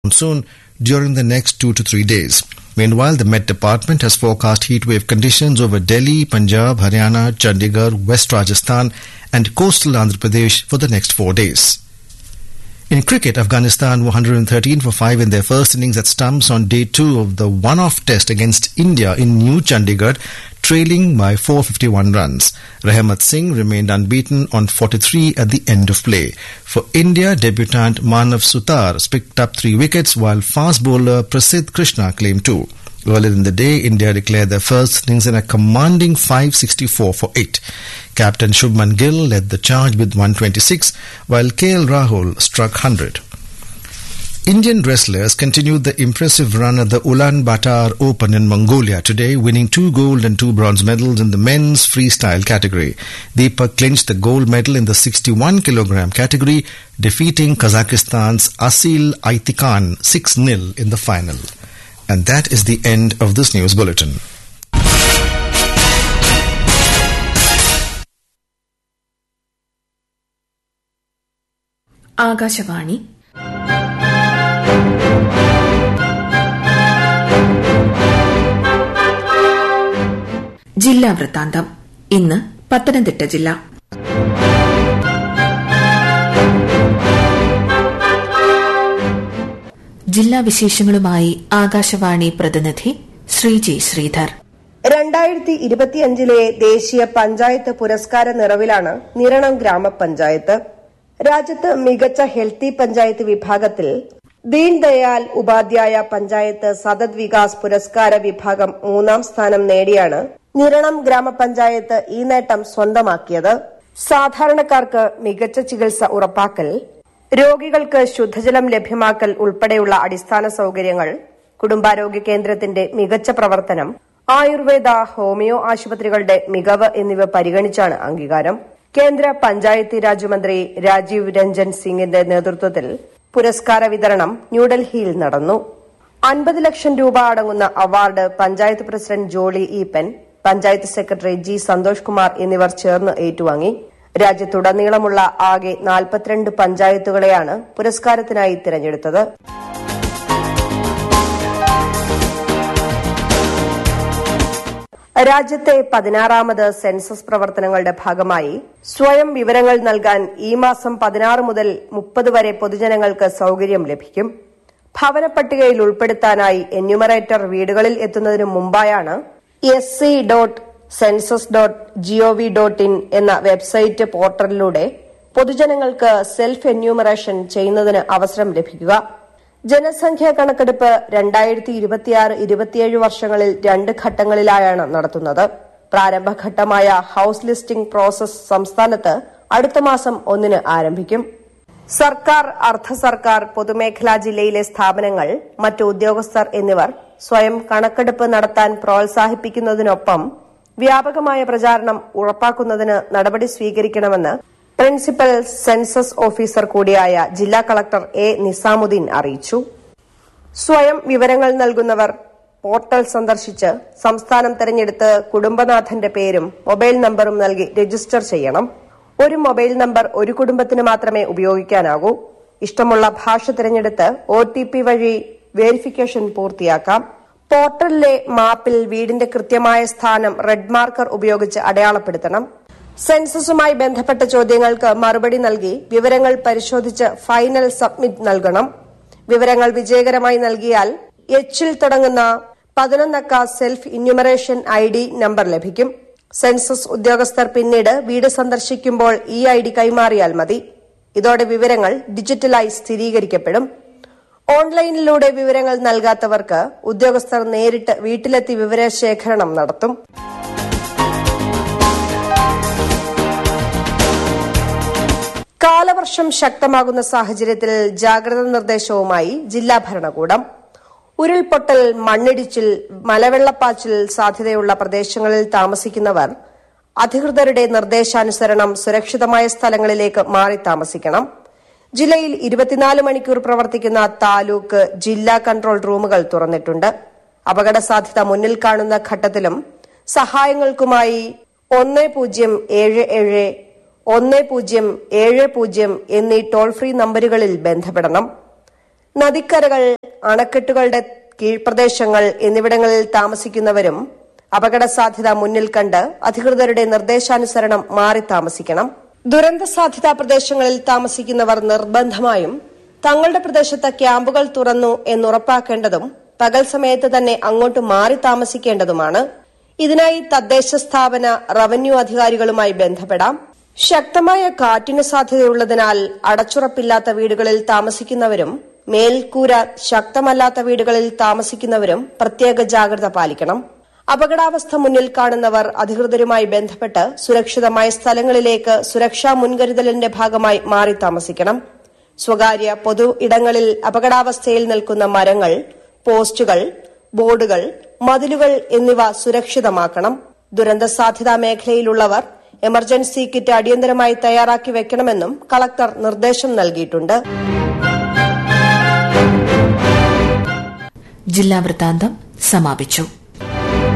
monsoon during the next two to three days. Meanwhile, the Met Department has forecast heatwave conditions over Delhi, Punjab, Haryana, Chandigarh, West Rajasthan, and coastal Andhra Pradesh for the next four days. In cricket, Afghanistan 113 for 5 in their first innings at stumps on day 2 of the one-off test against India in New Chandigarh, trailing by 451 runs. Rahmat Singh remained unbeaten on 43 at the end of play. For India, debutant Manav Sutar picked up 3 wickets while fast bowler Prasidh Krishna claimed 2. Earlier in the day, India declared their first innings in a commanding 564 for 8. Captain Shubman Gill led the charge with 126, while KL Rahul struck 100. Indian wrestlers continued the impressive run at the Ulaanbaatar Open in Mongolia today, winning two gold and two bronze medals in the men's freestyle category. Deepak clinched the gold medal in the 61 kilogram category, defeating Kazakhstan's Asil Aitikan 6-0 in the final. And that is the end of this news bulletin. Akashvani ജില്ലാ വൃത്താന്തം ഇന്ന് പത്തനംതിട്ട ജില്ല ജില്ലാ വിശേഷങ്ങളുമായി ആകാശവാണി പ്രതിനിധി ശ്രീജി ശ്രീധർ രണ്ടായിരത്തി ഇരുപത്തിയഞ്ചിലെ ദേശീയ പഞ്ചായത്ത് പുരസ്കാര നിറവിലാണ് നിരണം ഗ്രാമപഞ്ചായത്ത് രാജ്യത്ത് മികച്ച ഹെൽത്തി പഞ്ചായത്ത് വിഭാഗത്തിൽ ദീൻ ദയാൽ ഉപാധ്യായ പഞ്ചായത്ത് സതത് വികാസ് പുരസ്കാര വിഭാഗം മൂന്നാം സ്ഥാനം നേടിയാണ് നിരണം ഗ്രാമപഞ്ചായത്ത് ഈ നേട്ടം സ്വന്തമാക്കിയത് സാധാരണക്കാർക്ക് മികച്ച ചികിത്സ ഉറപ്പാക്കൽ രോഗികൾക്ക് ശുദ്ധജലം ലഭ്യമാക്കൽ ഉൾപ്പെടെയുള്ള അടിസ്ഥാന സൌകര്യങ്ങൾ കുടുംബാരോഗ്യ കേന്ദ്രത്തിന്റെ മികച്ച പ്രവർത്തനം ആയുർവേദ ഹോമിയോ ആശുപത്രികളുടെ മികവ് എന്നിവ പരിഗണിച്ചാണ് അംഗീകാരം കേന്ദ്ര പഞ്ചായത്തി രാജ് മന്ത്രി രാജീവ് രഞ്ജൻ സിംഗിന്റെ നേതൃത്വത്തിൽ പുരസ്കാര വിതരണം ന്യൂഡൽഹിയിൽ നടന്നു അൻപത് ലക്ഷം രൂപ അടങ്ങുന്ന award panchayat president Jolly Eappen panchayat secretary G Santhosh Kumar എന്നിവർ ചേർന്ന് ഏറ്റുവാങ്ങി രാജ്യത്തുടനീളമുള്ള ആകെ നാൽപ്പത്തിരണ്ട് പഞ്ചായത്തുകളെയാണ് പുരസ്കാരത്തിനായി തിരഞ്ഞെടുത്തത് രാജ്യത്തെ പതിനാറാമത് സെൻസസ് പ്രവർത്തനങ്ങളുടെ ഭാഗമായി സ്വയം വിവരങ്ങൾ നൽകാൻ ഈ മാസം പതിനാറ് മുതൽ മുപ്പത് വരെ പൊതുജനങ്ങൾക്ക് സൌകര്യം ലഭിക്കും ഭവന പട്ടികയിൽ ഉൾപ്പെടുത്താനായി എന്യൂമറേറ്റർ വീടുകളിൽ എത്തുന്നതിനു മുമ്പായാണ് S C dot census dot GOV dot in എന്ന വെബ്സൈറ്റ് പോർട്ടലിലൂടെ പൊതുജനങ്ങൾക്ക് സെൽഫ് എന്യൂമറേഷൻ ചെയ്യുന്നതിന് അവസരം ലഭിക്കുക ജനസംഖ്യാ കണക്കെടുപ്പ് രണ്ടായിരത്തി ഇരുപത്തിയാറ് ഇരുപത്തിയേഴ് വർഷങ്ങളിൽ രണ്ട് ഘട്ടങ്ങളിലായാണ് നടത്തുന്നത് പ്രാരംഭഘട്ടമായ ഹൌസ് ലിസ്റ്റിംഗ് പ്രോസസ് സംസ്ഥാനത്ത് അടുത്ത മാസം ഒന്നിന് ആരംഭിക്കും സർക്കാർ അർദ്ധ സർക്കാർ പൊതുമേഖലാ ജില്ലയിലെ സ്ഥാപനങ്ങൾ മറ്റ് ഉദ്യോഗസ്ഥർ എന്നിവർ സ്വയം കണക്കെടുപ്പ് നടത്താൻ പ്രോത്സാഹിപ്പിക്കുന്നതിനൊപ്പം വ്യാപകമായ പ്രചാരണം ഉറപ്പാക്കുന്നതിന് നടപടി സ്വീകരിക്കണമെന്ന് പ്രിൻസിപ്പൽ സെൻസസ് ഓഫീസർ കൂടിയായ ജില്ലാ കളക്ടർ എ നിസാമുദ്ദീൻ അറിയിച്ചു സ്വയം വിവരങ്ങൾ നൽകുന്നവർ പോർട്ടൽ സന്ദർശിച്ച് സംസ്ഥാനം തെരഞ്ഞെടുത്ത് കുടുംബനാഥന്റെ പേരും മൊബൈൽ നമ്പറും നൽകി രജിസ്റ്റർ ചെയ്യണം ഒരു മൊബൈൽ നമ്പർ ഒരു കുടുംബത്തിന് മാത്രമേ ഉപയോഗിക്കാനാകൂ ഇഷ്ടമുള്ള ഭാഷ തിരഞ്ഞെടുത്ത് ഒ ടി പി വഴി വേരിഫിക്കേഷൻ പൂർത്തിയാക്കാം പോർട്ടലിലെ മാപ്പിൽ വീടിന്റെ കൃത്യമായ സ്ഥാനം റെഡ് മാർക്കർ ഉപയോഗിച്ച് അടയാളപ്പെടുത്തണം സെൻസസുമായി ബന്ധപ്പെട്ട ചോദ്യങ്ങൾക്ക് മറുപടി നൽകി വിവരങ്ങൾ പരിശോധിച്ച് ഫൈനൽ സബ്മിറ്റ് നൽകണം വിവരങ്ങൾ വിജയകരമായി നൽകിയാൽ എച്ചിൽ തുടങ്ങുന്ന പതിനൊന്നക്ക self enumeration I D number ലഭിക്കും സെൻസസ് ഉദ്യോഗസ്ഥർ പിന്നീട് വീട് സന്ദർശിക്കുമ്പോൾ ഈ ഐ ഡി കൈമാറിയാൽ മതി ഇതോടെ വിവരങ്ങൾ ഡിജിറ്റലായി സ്ഥിരീകരിക്കപ്പെടും ഓൺലൈനിലൂടെ വിവരങ്ങൾ നൽകാത്തവർക്ക് ഉദ്യോഗസ്ഥർ നേരിട്ട് വീട്ടിലെത്തി വിവരശേഖരണം നടത്തും കാലവർഷം ശക്തമാകുന്ന സാഹചര്യത്തിൽ ജാഗ്രതാ നിർദ്ദേശവുമായി ജില്ലാ ഭരണകൂടം ഉരുൾപൊട്ടൽ മണ്ണിടിച്ചിൽ മലവെള്ളപ്പാച്ചിൽ സാധ്യതയുള്ള പ്രദേശങ്ങളിൽ താമസിക്കുന്നവർ അധികൃതരുടെ നിർദ്ദേശാനുസരണം സുരക്ഷിതമായ സ്ഥലങ്ങളിലേക്ക് മാറി താമസിക്കണം ജില്ലയിൽ ഇരുപത്തിനാല് മണിക്കൂർ പ്രവർത്തിക്കുന്ന താലൂക്ക് ജില്ലാ കൺട്രോൾ റൂമുകൾ തുറന്നിട്ടുണ്ട് അപകട സാധ്യത മുന്നിൽ കാണുന്ന ഘട്ടത്തിലും സഹായങ്ങൾക്കുമായി ഒന്ന് പൂജ്യം ഏഴ് ഏഴ് ഒന്ന് പൂജ്യം ഏഴ് പൂജ്യം എന്നീ ടോൾ ഫ്രീ നമ്പരുകളിൽ ബന്ധപ്പെടണം നദിക്കരകൾ അണക്കെട്ടുകളുടെ കീഴ്പ്രദേശങ്ങൾ എന്നിവിടങ്ങളിൽ താമസിക്കുന്നവരും അപകട സാധ്യത മുന്നിൽ കണ്ട് അധികൃതരുടെ നിർദ്ദേശാനുസരണം മാറി താമസിക്കണം ദുരന്ത സാധ്യതാ പ്രദേശങ്ങളിൽ താമസിക്കുന്നവർ നിർബന്ധമായും തങ്ങളുടെ പ്രദേശത്ത് ക്യാമ്പുകൾ തുറന്നു എന്നുറപ്പാക്കേണ്ടതും പകൽ സമയത്ത് തന്നെ അങ്ങോട്ട് മാറി താമസിക്കേണ്ടതുമാണ് ഇതിനായി തദ്ദേശ സ്ഥാപന റവന്യൂ അധികാരികളുമായി ബന്ധപ്പെടാം ശക്തമായ കാറ്റിന് സാധ്യതയുള്ളതിനാൽ അടച്ചുറപ്പില്ലാത്ത വീടുകളിൽ താമസിക്കുന്നവരും മേൽക്കൂര ശക്തമല്ലാത്ത വീടുകളിൽ താമസിക്കുന്നവരും പ്രത്യേക ജാഗ്രത പാലിക്കണം അപകടാവസ്ഥ മുന്നിൽ കാണുന്നവർ അധികൃതരുമായി ബന്ധപ്പെട്ട് സുരക്ഷിതമായ സ്ഥലങ്ങളിലേക്ക് സുരക്ഷാ മുൻകരുതലിന്റെ ഭാഗമായി മാറി താമസിക്കണം സ്വകാര്യ പൊതു ഇടങ്ങളിൽ അപകടാവസ്ഥയിൽ നിൽക്കുന്ന മരങ്ങൾ പോസ്റ്റുകൾ ബോർഡുകൾ മതിലുകൾ എന്നിവ സുരക്ഷിതമാക്കണം ദുരന്ത സാധ്യതാ മേഖലയിലുള്ളവർ എമർജൻസി കിറ്റ് അടിയന്തരമായി തയ്യാറാക്കി വെക്കണമെന്നും കളക്ടർ നിർദ്ദേശം നൽകിയിട്ടുണ്ട് ജില്ലാ വൃത്താന്തം സമാപിച്ചു